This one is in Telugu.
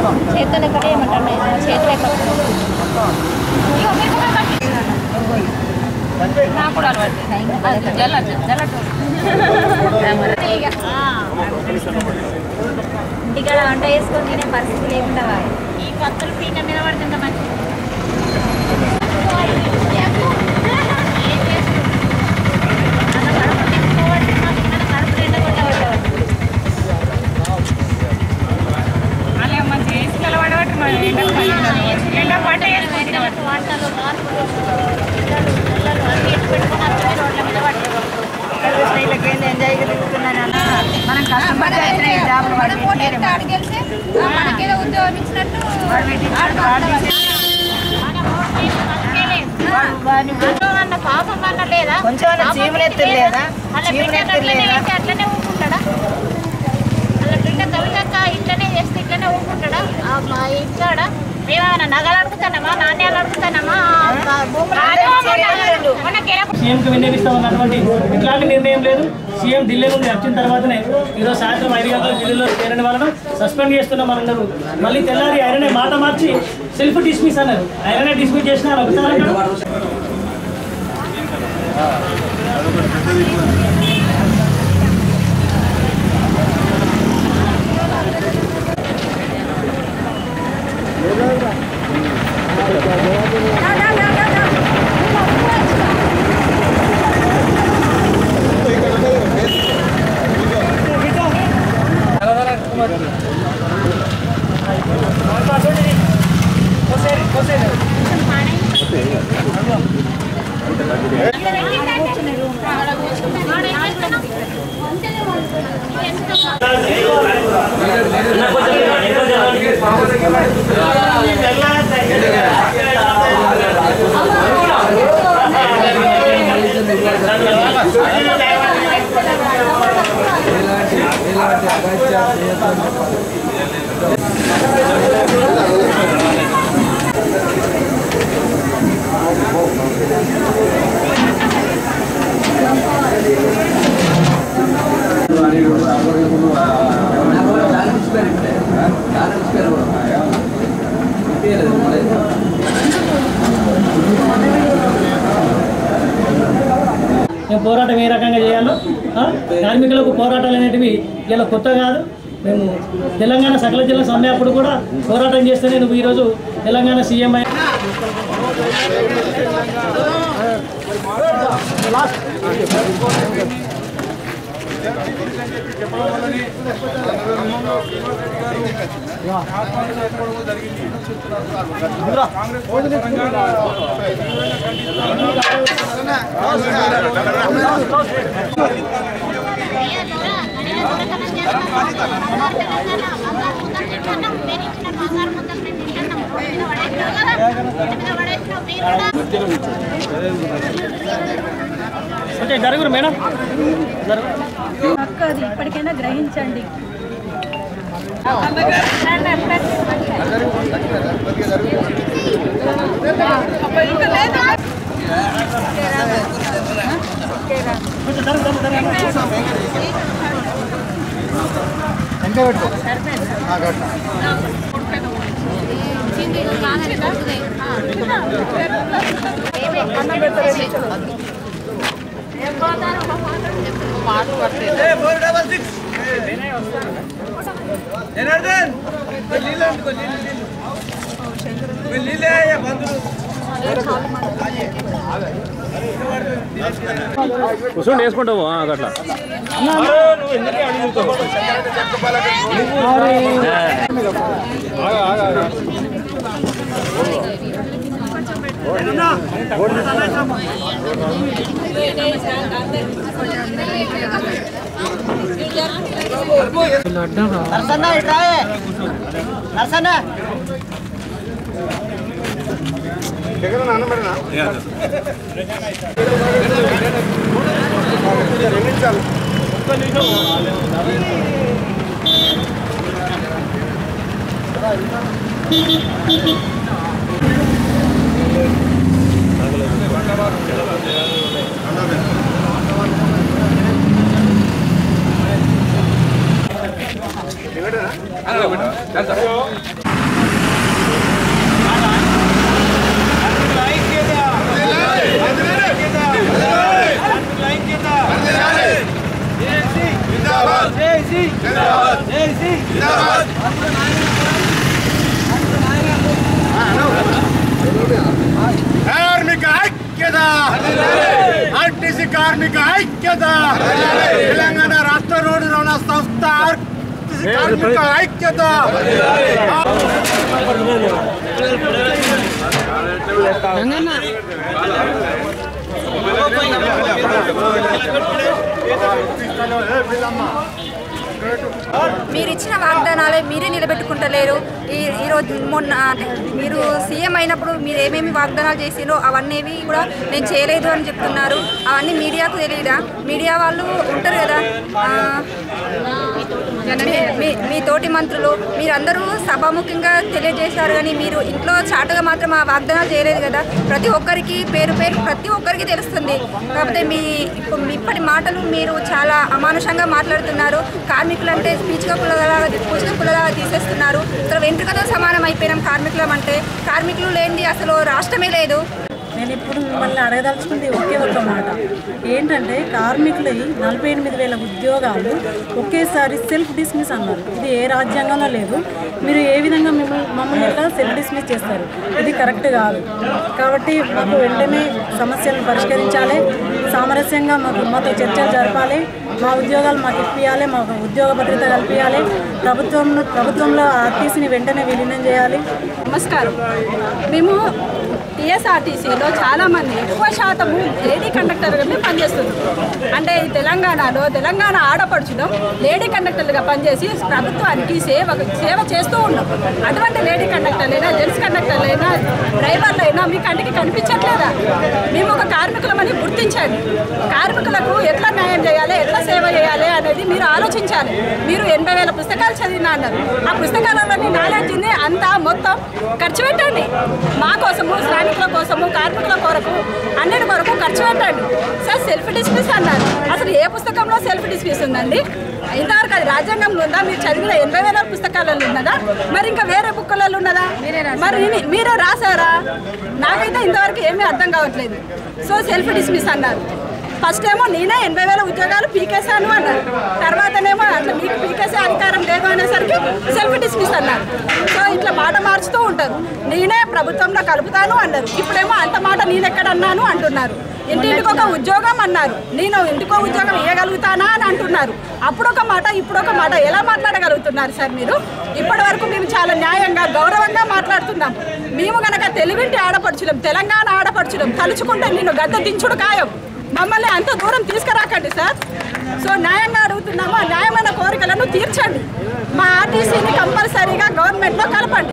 చేతులు ఎక్కడే ఏమంటారు చేతులు ఎక్కడ నాకు కూడా అలవాటు జల్లట్ జల్లట్ ఇంటికాడ వంట చేసుకొని తినే పరిస్థితి లేకుండా ఈ కత్తులు పీక మీద పడుతుంటే మంచి వంటలు మార్పులు పిల్లలు పిల్లలు అన్ని ఎట్టు పెట్టుకున్నారు రోడ్ల మీద పట్టారు ఎంజాయ్గా తిరుగుతున్నానన్నా మనం కష్టపడి వచ్చిన ఈ జాబులు వాడు పెట్టలేరు మరి. మనకేదో ఉద్యోగం ఇచ్చినట్టు వాడు పెట్టించాడు, వాడు వాడు వాడిని అన్న పాపం అన్న లేదా కొంచెం అన్న చీమలు ఎత్తులు లేదా? అలా చీమలు బిడ్డ ఎత్తులు అట్లనే లేదా? చేస్తే అట్లనే ఊరుకుంటాడా అలా బిడ్డ తొలిగాక ఇట్లనే చేస్తే ఇట్లనే ఊరుకుంటాడా ఆ మా ఇంటాడ మేమేమైనా నగలు అడుగుతానమా నాణ్యాలు అడుగుతానమా ఆ భూములు అడుగుతానమా? మనకి ఎలా సీఎంకి విన్నవిస్తామన్నటువంటి ఇట్లాంటి నిర్ణయం లేదు సీఎం ఢిల్లీ నుండి వచ్చిన తర్వాతనే ఈరోజు సాయంత్రం ఐదు గంటల ఢిల్లీలో చేరని వాళ్ళను సస్పెండ్ చేస్తున్నాం అన్నారు మళ్ళీ తెల్లారి ఆయననే మాట మార్చి సెల్ఫ్ డిస్మిస్ అన్నారు ఆయననే డిస్మిస్ చేసినారు ఒకసారి అంటాడు. మేము పోరాటం ఏ రకంగా చేయాలో ఆ? కార్మికులకు పోరాటాలు అనేటివి ఇలా కొత్త కాదు మేము తెలంగాణ సకల జిల్లా సమ్మె అప్పుడు కూడా పోరాటం చేస్తేనే నువ్వు ఈరోజు తెలంగాణ సీఎం అయ్యా అంటే జరుగురు మేడం జరుగు అక్క అది ఇప్పటికైనా గ్రహించండి కొంచెం జరుగు జరుగు జరుగు కూర్చొని వేసుకుంటావు ఆ, అట్లా నరసన్న ఇటు రాయే. నరసన్న కార్మిక ఐక్యత ఆర్టీసీ కార్మిక ఐక్యత తెలంగాణ రాష్ట్ర రోడ్డు రవాణా సంస్థ ఆర్టీసీ కార్మిక ఐక్యత మీరు ఇచ్చిన వాగ్దానాలే మీరే నిలబెట్టుకుంటలేరు ఈ ఈరోజు మొన్న మీరు సీఎం అయినప్పుడు మీరు ఏమేమి వాగ్దానాలు చేసిరో అవన్నీ కూడా నేను చేయలేదు అని చెప్తున్నారు అవన్నీ మీడియాకు తెలియదా మీడియా వాళ్ళు ఉంటారు కదా ఆ, మీ- మీ- మీ తోటి మంత్రులు మీరందరూ సభాముఖంగా తెలియజేశారు కానీ మీరు ఇంట్లో చాటుగా మాత్రం ఆ వాగ్దానాలు చేయలేదు కదా ప్రతి ఒక్కరికి పేరు పేరు ప్రతి ఒక్కరికి తెలుస్తుంది కాకపోతే మీ ఇప్పుడు మీ ఇప్పటి మాటలు మీరు చాలా అమానుషంగా మాట్లాడుతున్నారు కార్మికులు అంటే పీచుక పుల్లలాగా పూచిక పుల్లలాగా తీసేస్తున్నారు అసలు వెంట్రుకతో సమానం అయిపోయినాం కార్మికులం అంటే కార్మికులు లేనిది అసలు రాష్ట్రమే లేదు నేను ఇప్పుడు మిమ్మల్ని అడగదలుచుకుంది ఒకే ఒక మాట ఏంటంటే కార్మికులు నలభై ఎనిమిది వేల ఉద్యోగాలు ఒకేసారి సెల్ఫ్ డిస్మిస్ అన్నారు ఇది ఏ రాజ్యాంగంలో లేదు మీరు ఏ విధంగా మిమ్మల్ని మమ్మల్ని ఎట్లా సెల్ఫ్ డిస్మిస్ చేస్తారు ఇది కరెక్ట్ కాదు కాబట్టి మాకు వెంటనే సమస్యలను పరిష్కరించాలి సామరస్యంగా మాకు మాతో చర్చలు జరపాలి మా ఉద్యోగాలు మాకు ఇప్పించాలి మాకు ఉద్యోగ భద్రత కల్పించాలి ప్రభుత్వంలో ప్రభుత్వంలో ఆర్టీసీని వెంటనే విలీనం చేయాలి నమస్కారం మేము టీఎస్ఆర్టీసీలో చాలామంది ఎక్కువ శాతము లేడీ కండక్టర్గా మేము పనిచేస్తున్నాం అంటే ఈ తెలంగాణలో తెలంగాణ ఆడపడుచులో లేడీ కండక్టర్లుగా పనిచేసి ప్రభుత్వానికి సేవ సేవ చేస్తూ ఉన్నాం అటువంటి లేడీ కండక్టర్లైనా జెంట్స్ కండక్టర్లైనా డ్రైవర్లైనా మీ కంటికి కనిపించట్లేదా మేము ఒక కార్మికులమని గుర్తించండి కార్మికులకు ఎట్లా న్యాయం చేయాలి ఎట్లా సేవ చేయాలి అనేది మీరు ఆలోచించాలి మీరు ఎనభై వేల పుస్తకాలు చదివినా అన్నారు ఆ పుస్తకాలలోని నాలెడ్జ్ని అంతా మొత్తం ఖర్చు పెట్టండి మా కోసము శ్రామికుల కోసము కార్మికుల కొరకు అన్నిటి కొరకు ఖర్చు పెట్టండి సార్ సెల్ఫ్ డిస్మిస్ అన్నారు అసలు ఏ పుస్తకంలో సెల్ఫ్ డిస్మిస్ ఉందండి ఇంతవరకు అది రాజ్యాంగంలో ఉందా మీరు చదివిన ఎనభై వేల పుస్తకాలలో ఉన్నదా మరి ఇంకా వేరే బుక్కులలో ఉన్నదా మరి ఇని- మీరే రాసారా నాకైతే ఇంతవరకు ఏమీ అర్థం కావట్లేదు సో సెల్ఫ్ డిస్మిస్ అన్నారు ఫస్ట్ ఏమో నేనే ఎనభై వేల ఉద్యోగాలు పీకేశాను అన్నారు తర్వాతనేమో అట్లా మీకు పీకేసే అధికారం లేదు అనేసరికి సెల్ఫ్ డిస్మిస్ అన్నారు సో ఇట్లా మాట మార్చుతూ ఉంటారు నేనే ప్రభుత్వంలో కలుపుతాను అన్నారు ఇప్పుడేమో అంత మాట నేనెక్కడ అన్నాను అంటున్నారు ఇంటింటికి ఒక ఉద్యోగం అన్నారు నేను ఇంటికో ఉద్యోగం ఇవ్వగలుగుతానా అని అంటున్నారు అప్పుడు ఒక మాట ఇప్పుడు ఒక మాట ఎలా మాట్లాడగలుగుతున్నారు సార్ మీరు ఇప్పటి వరకు మేము చాలా న్యాయంగా గౌరవంగా మాట్లాడుతున్నాం మేము గనక తెలివింటి ఆడపడుచులం తెలంగాణ ఆడపడుచులం తలుచుకుంటే నేను గద్ద దించుడు ఖాయం మమ్మల్ని అంత దూరం తీసుకురాకండి సార్ సో న్యాయంగా అడుగుతున్నాము ఆ న్యాయమైన కోరికలను తీర్చండి మా ఆర్టీసీని కంపల్సరీగా గవర్నమెంట్లో కలపండి